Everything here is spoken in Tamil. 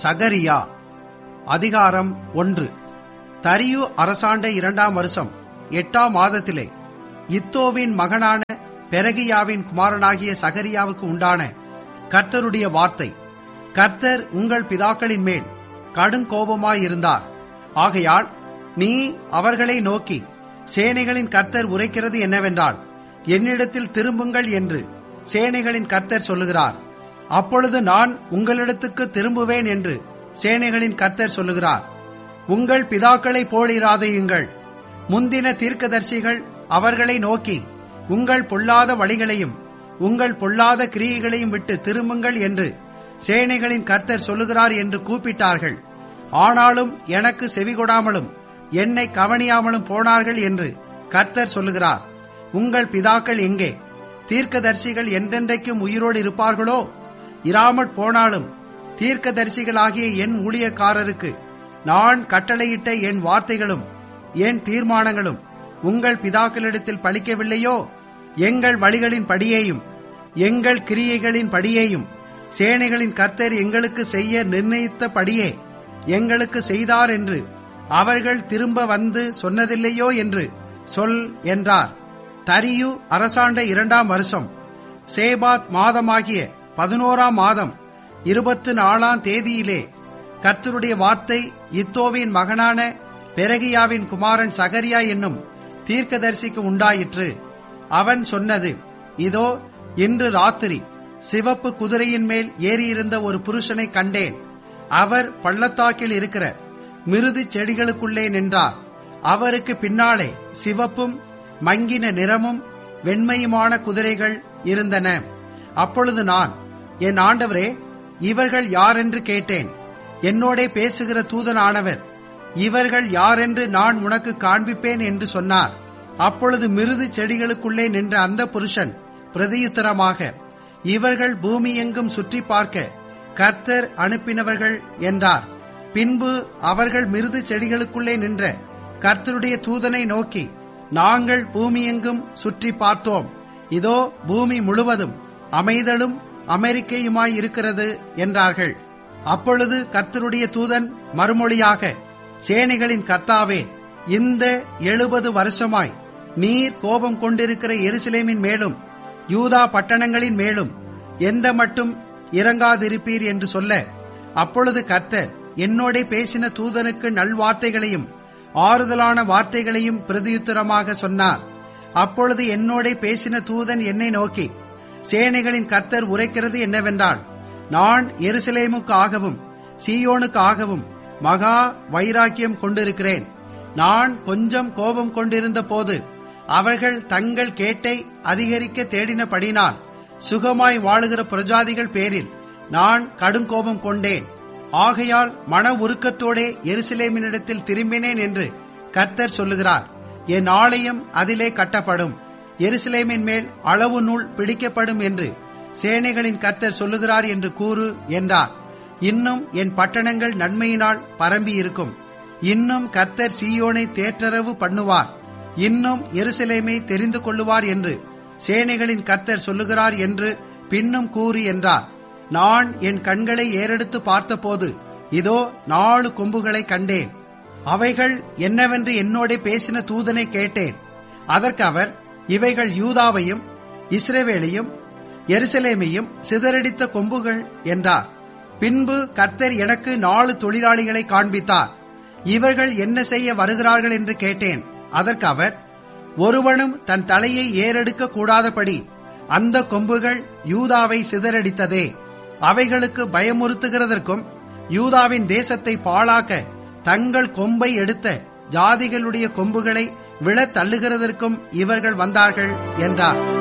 சகரியா அதிகாரம் ஒன்று தரியு அரசாண்ட இரண்டாம் வருஷம் எட்டாம் மாதத்திலே இத்தோவின் மகனான பெரகியாவின் குமாரனாகிய சகரியாவுக்கு உண்டான கர்த்தருடைய வார்த்தை கர்த்தர் உங்கள் பிதாக்களின் மேல் கடுங்கோபமாயிருந்தார் ஆகையால் நீ அவர்களை நோக்கி சேனைகளின் கர்த்தர் உரைக்கிறது என்னவென்றால் என்னிடத்தில் திரும்புங்கள் என்று சேனைகளின் கர்த்தர் சொல்லுகிறார் அப்பொழுது நான் உங்களிடத்துக்கு திரும்புவேன் என்று சேனைகளின் கர்த்தர் சொல்லுகிறார் உங்கள் பிதாக்களை போலிராதையுங்கள் முந்தின தீர்க்கதர்சிகள் அவர்களை நோக்கி உங்கள் பொல்லாத வழிகளையும் உங்கள் பொல்லாத கிரியைகளையும் விட்டு திரும்புங்கள் என்று சேனைகளின் கர்த்தர் சொல்லுகிறார் என்று கூப்பிட்டார்கள் ஆனாலும் எனக்கு செவிகொடாமலும் என்னை கவனியாமலும் போனார்கள் என்று கர்த்தர் சொல்லுகிறார் உங்கள் பிதாக்கள் எங்கே தீர்க்கதரிசிகள் என்றென்றைக்கும் உயிரோடு இருப்பார்களோ இராமற் போனாலும் தீர்க்கதரிசிகளாகிய என் ஊழியக்காரருக்கு நான் கட்டளையிட்ட என் வார்த்தைகளும் என் தீர்மானங்களும் உங்கள் பிதாக்களிடத்தில் பலிக்கவில்லையோ எங்கள் வழிகளின் படியேயும் எங்கள் கிரியைகளின் படியேயும் சேனைகளின் கர்த்தர் எங்களுக்கு செய்ய நிர்ணயித்த படியே எங்களுக்கு செய்தார் என்று அவர்கள் திரும்ப வந்து சொன்னதில்லையோ என்று சொல் என்றார் தரியு அரசாண்ட இரண்டாம் வருஷம் சேபாத் மாதமாகிய பதினோராம் மாதம் இருபத்தி நாலாம் தேதியிலே கர்த்தருடைய வார்த்தை இத்தோவின் மகனான பெரகியாவின் குமாரன் சகரியா என்னும் தீர்க்கதரிசிக்கு உண்டாயிற்று அவன் சொன்னது இதோ இன்று ராத்திரி சிவப்பு குதிரையின் மேல் ஏறியிருந்த ஒரு புருஷனை கண்டேன் அவர் பள்ளத்தாக்கில் இருக்கிற மிருது செடிகளுக்குள்ளே நின்றார் அவருக்கு பின்னாலே சிவப்பும் மங்கின நிறமும் வெண்மையுமான குதிரைகள் இருந்தன அப்பொழுது நான் என் ஆண்டவரே இவர்கள் யாரென்று கேட்டேன் என்னோடே பேசுகிற தூதனானவர் இவர்கள் யாரென்று நான் உனக்கு காண்பிப்பேன் என்று சொன்னார் அப்பொழுது மிருது செடிகளுக்குள்ளே நின்ற அந்த புருஷன் பிரதியுத்தரமாக இவர்கள் பூமி எங்கும் சுற்றி பார்க்க கர்த்தர் அனுப்பினவர்கள் என்றார் பின்பு அவர்கள் மிருது செடிகளுக்குள்ளே நின்ற கர்த்தருடைய தூதனை நோக்கி நாங்கள் பூமியெங்கும் சுற்றி பார்த்தோம் இதோ பூமி முழுவதும் அமைதலும் அமெரிக்கையுமாய் இருக்கிறது என்றார்கள் அப்பொழுது கர்த்தருடைய தூதன் மறுமொழியாக சேனைகளின் கர்த்தாவே இந்த எழுபது வருஷமாய் நீர் கோபம் கொண்டிருக்கிற எருசலேமின் மேலும் யூதா பட்டணங்களின் மேலும் எந்த மட்டும் இறங்காதிருப்பீர் என்று சொல்ல அப்பொழுது கர்த்தர் என்னோட பேசின தூதனுக்கு நல்வார்த்தைகளையும் ஆறுதலான வார்த்தைகளையும் பிரதியுத்தரமாக சொன்னார் அப்பொழுது என்னோட பேசின தூதன் என்னை நோக்கி சேனைகளின் கர்த்தர் உரைக்கிறது என்னவென்றால் நான் எருசலேமுக்கு ஆகவும் சீயோனுக்கு ஆகவும் மகா வைராக்கியம் கொண்டிருக்கிறேன் நான் கொஞ்சம் கோபம் கொண்டிருந்த போது அவர்கள் தங்கள் கேட்டை அதிகரிக்க தேடினபடினால் சுகமாய் வாழுகிற பிரஜாதிகள் பேரில் நான் கடுங்கோபம் கொண்டேன் ஆகையால் மன உருக்கத்தோடே எருசலேமினிடத்தில் திரும்பினேன் என்று கர்த்தர் சொல்லுகிறார் என் ஆலயம் அதிலே கட்டப்படும் எருசலேமின் மேல் அளவு நூல் பிடிக்கப்படும் என்று சேனைகளின் கர்த்தர் சொல்லுகிறார் என்று கூறு என்றார் இன்னும் என் பட்டணங்கள் நன்மையினால் பரம்பி இருக்கும் இன்னும் கர்த்தர் சீயோனை தேற்றரவு பண்ணுவார் இன்னும் எருசலேமை தெரிந்து கொள்ளுவார் என்று சேனைகளின் கர்த்தர் சொல்லுகிறார் என்று பின்னும் கூறி என்றார் நான் என் கண்களை ஏறெடுத்து பார்த்தபோது இதோ நாலு கொம்புகளை கண்டேன் அவைகள் என்னவென்று என்னோட பேசின தூதனை கேட்டேன் அதற்கு அவர் இவைகள் யூதாவையும் இஸ்ரேவேலையும் எருசலேமையும் சிதறடித்த கொம்புகள் என்றார் பின்பு கர்த்தர் எனக்கு நாலு தொழிலாளிகளை காண்பித்தார் இவர்கள் என்ன செய்ய வருகிறார்கள் என்று கேட்டேன் அதற்கு அவர் ஒருவனும் தன் தலையை ஏறெடுக்க கூடாதபடி அந்த கொம்புகள் யூதாவை சிதறடித்ததே அவைகளுக்கு பயமுறுத்துகிறதற்கும் யூதாவின் தேசத்தை பாழாக்க தங்கள் கொம்பை எடுத்த ஜாதிகளுடைய கொம்புகளை விழத் தள்ளுகிறதற்கும் இவர்கள் வந்தார்கள் என்றார்